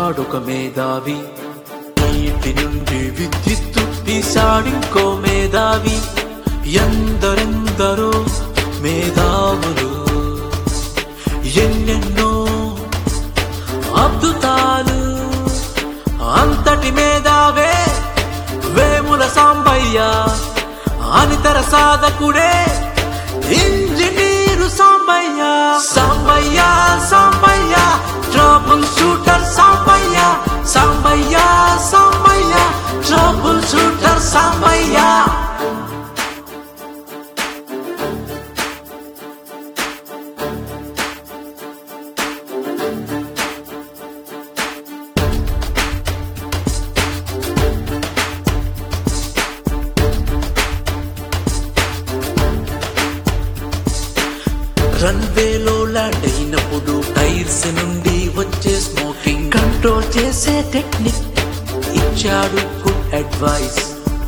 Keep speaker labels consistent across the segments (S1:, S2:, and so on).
S1: ఉన్నాడొక మేధావి నీటి నుండి విద్యుత్తు తీశాడింకో మేధావి ఎందరెందరో మేధావులు ఎన్నెన్నో అద్భుతాలు అంతటి మేధావే వేముల సాంబయ్య అనితర సాధకుడే engineer Sambaiah Sambaiah Sambaiah trouble shooter Sambaiah Sambaiah Sambaiah trouble shooter Sambaiah రన్వేలో ల్యాండ్ అయినప్పుడు టైర్స్ నుండి వచ్చే స్మోకింగ్ కంట్రోల్ చేసే టెక్నిక్ ఇచ్చాడు గుడ్ అడ్వైస్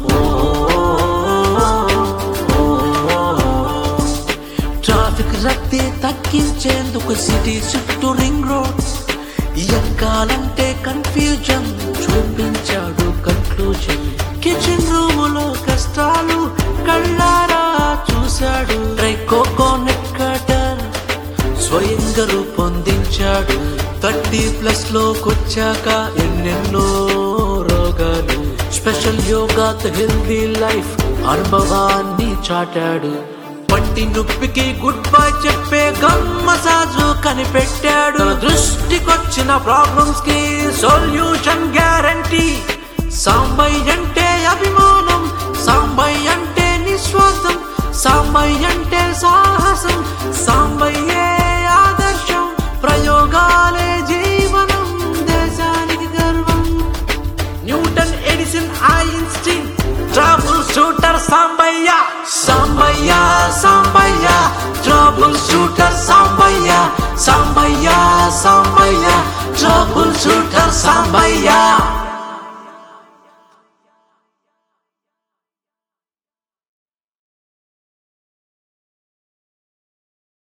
S1: ట్రాఫిక్ రద్దీ తగ్గించేందుకు సిటీ చుట్టూ రింగ్ రోడ్ ఎక్కాలంటే కన్ఫ్యూజన్ చూపించాడు కన్క్లూజన్ కిచెన్ రూములో కష్టాలు కళ్ళారా చూశాడు కోకోనట్ కటర్ స్వయంగా రూపొందించాడు థర్టీ ప్లస్ లోకొచ్చాక ఎన్నెన్నో రోగాలు స్పెషల్ యోగాతో హెల్దీ లైఫ్ అనుభవాన్ని చాటాడు పట్టి నొప్పికి గుడ్ బై చెప్పే గమ్ మసాజు కనిపెట్టాడు తన దృష్టికొచ్చిన ప్రాబ్లమ్స్ కి సొల్యూషన్ గ్యారంటీ సాంబయ్య అంటే అభిమానం సాంబయ్య అంటే నిశ్వాసం సాంబయ్య అంటే సాహసం సాంబయ్యే ఆదర్శం ప్రయోగాలే జీవనం దేశానికి గర్వం Newton Edison Einstein trouble shooter Sambaiah Sambaiah